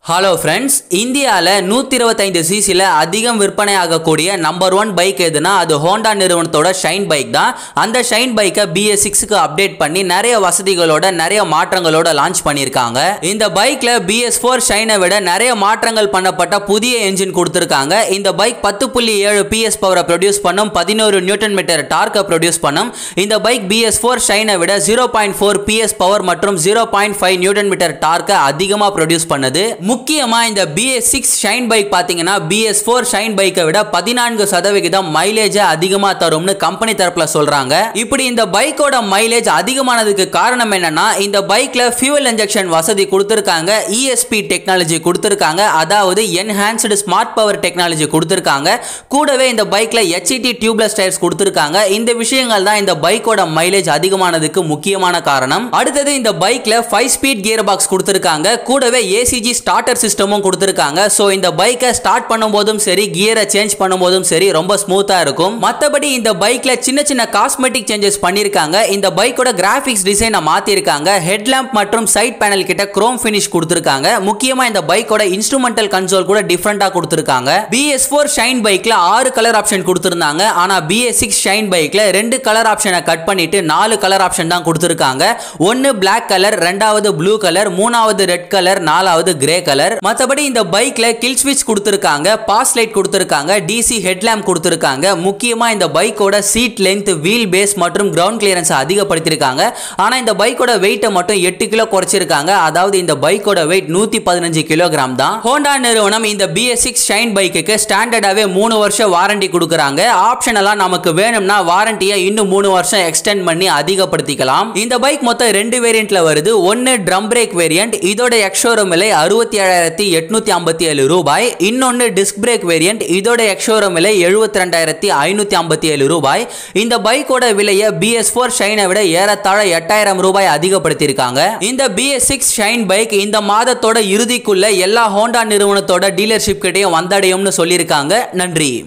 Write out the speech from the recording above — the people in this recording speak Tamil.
ஹலோ ஃப்ரெண்ட்ஸ் இந்தியாவில் நூற்றி இருபத்தைந்து சிசியில் அதிகம் விற்பனை ஆகக்கூடிய நம்பர் ஒன் பைக் எதுனா அது ஹோண்டா நிறுவனத்தோட ஷைன் பைக் தான் அந்த ஷைன் பைக்கை பிஎஸ் சிக்ஸுக்கு அப்டேட் பண்ணி நிறைய வசதிகளோட நிறைய மாற்றங்களோட லான்ச் பண்ணியிருக்காங்க இந்த பைக்கில் பிஎஸ் ஃபோர் ஷைனை விட நிறைய மாற்றங்கள் பண்ணப்பட்ட புதிய என்ஜின் கொடுத்துருக்காங்க இந்த பைக் பத்து புள்ளி ஏழு பிஎஸ் பவரை ப்ரொடியூஸ் பண்ணும் பதினோரு நியூட்டன் மீட்டர் டார்க்கை ப்ரொடியூஸ் பண்ணும் இந்த பைக் பிஎஸ் ஃபோர் ஷைனை விட zero point four BS power மற்றும் zero point five newton metre டார்க்கை அதிகமாக ப்ரொடியூஸ் பண்ணுது முக்கியமா இந்த பிஎஸ் சிக்ஸ் ஷைன் பைக் பார்த்தீங்கன்னா பிஎஸ் ஃபோர் ஷைன் பைக்கை விட பதினான்கு சதவிகிதம் மைலேஜை அதிகமாக தரும்னு கம்பெனி தரப்புல சொல்றாங்க இப்படி இந்த பைக்கோட மைலேஜ் அதிகமானதுக்கு காரணம் என்னன்னா இந்த பைக்ல ஃபியூவல் இன்ஜெக்ஷன் வசதி கொடுத்துருக்காங்க இஎஸ்பி டெக்னாலஜி கொடுத்துருக்காங்க அதாவது என்ஹான்ஸ்டு ஸ்மார்ட் பவர் டெக்னாலஜி கொடுத்துருக்காங்க கூடவே இந்த பைக்ல ஹெச்இடி டியூப்லெஸ் டயர்ஸ் கொடுத்துருக்காங்க இந்த விஷயங்கள் தான் இந்த பைக்கோட மைலேஜ் அதிகமானதுக்கு முக்கியமான காரணம் அடுத்தது இந்த பைக்ல ஃபைவ் ஸ்பீட் கியர் பாக்ஸ் கொடுத்துருக்காங்க கூடவே ஏசிஜி ஸ்டார்டர் சிஸ்டமும் கொடுத்துருக்காங்க ஸோ இந்த பைக்கை ஸ்டார்ட் பண்ணும்போதும் சரி கியரை சேஞ்ச் பண்ணும்போதும் சரி ரொம்ப ஸ்மூத்தாக இருக்கும் மற்றபடி இந்த பைக்ல சின்ன சின்ன காஸ்மெட்டிக் சேஞ்சஸ் பண்ணியிருக்காங்க இந்த பைக்கோட கிராஃபிக்ஸ் டிசைனை மாற்றிருக்காங்க ஹெட்லாம்ப் மற்றும் சைட் பேனல் கிட்ட குரோம் ஃபினிஷ் கொடுத்துருக்காங்க முக்கியமாக இந்த பைக்கோட இன்ஸ்ட்ருமெண்டல் கன்சோல் கூட டிஃப்ரெண்ட்டாக கொடுத்துருக்காங்க பிஎஸ் ஃபோர் ஷைன் பைக்ல ஆறு கலர் ஆப்ஷன் கொடுத்துருந்தாங்க ஆனால் பிஎஸ் சிக்ஸ் ஷைன் பைக்ல ரெண்டு கலர் ஆப்ஷனை கட் பண்ணிட்டு நாலு கலர் ஆப்ஷன் தான் கொடுத்துருக்காங்க ஒன்று பிளாக் கலர் ரெண்டாவது ப்ளூ கலர் மூணாவது ரெட் கலர் நாலாவது கிரே கலர் மற்றபடி இந்த பைக்ல கில் ஸ்விட்ச் கொடுத்துருக்காங்க பாஸ் லைட் கொடுத்துருக்காங்க டிசி ஹெட்லாம்ப் கொடுத்துருக்காங்க முக்கியமா இந்த பைக்கோட சீட் லென்த் வீல் பேஸ் மற்றும் கிரவுண்ட் கிளியரன்ஸ் அதிகப்படுத்திருக்காங்க ஆனா இந்த பைக்கோட வெயிட்டை மட்டும் எட்டு கிலோ குறைச்சிருக்காங்க அதாவது இந்த பைக்கோட வெயிட் நூத்தி பதினஞ்சு கிலோகிராம் தான் ஹோண்டா நிறுவனம் இந்த பிஎஸ் சிக்ஸ் ஷைன் பைக்குக்கு ஸ்டாண்டர்டாவே மூணு வருஷம் வாரண்டி கொடுக்குறாங்க ஆப்ஷனெல்லாம் நமக்கு வேணும்னா வாரண்டியை இன்னும் மூணு வருஷம் எக்ஸ்டெண்ட் பண்ணி அதிகப்படுத்திக்கலாம் இந்த பைக் மொத்தம் ரெண்டு வேரியண்ட்ல வருது ஒன்னு ட்ரம் பிரேக் வேரியண்ட் இதோட எக்ஷோரூம் விலை அறுபத்தி ஏழாயிரத்தி எட்நூத்தி ஐம்பத்தி ஏழு ரூபாய் இன்னொன்னு டிஸ்க் பிரேக் வேரியண்ட் இதோட எக்ஷோரூம் விலை எழுபத்தி ரெண்டாயிரத்தி ஐநூத்தி ஐம்பத்தி ஏழு ரூபாய் இந்த பைக்கோட விலையை பிஎஸ் ஃபோர் ஷைனை விட ஏறத்தாழ எட்டாயிரம் ரூபாய் அதிகப்படுத்தியிருக்காங்க இந்த பிஎஸ் சிக்ஸ் ஷைன் பைக் இந்த மாதத்தோட இறுதிக்குள்ள எல்லா ஹோண்டா நிறுவனத்தோட டீலர்ஷிப் கிட்டையும் வந்தடையும்னு சொல்லியிருக்காங்க நன்றி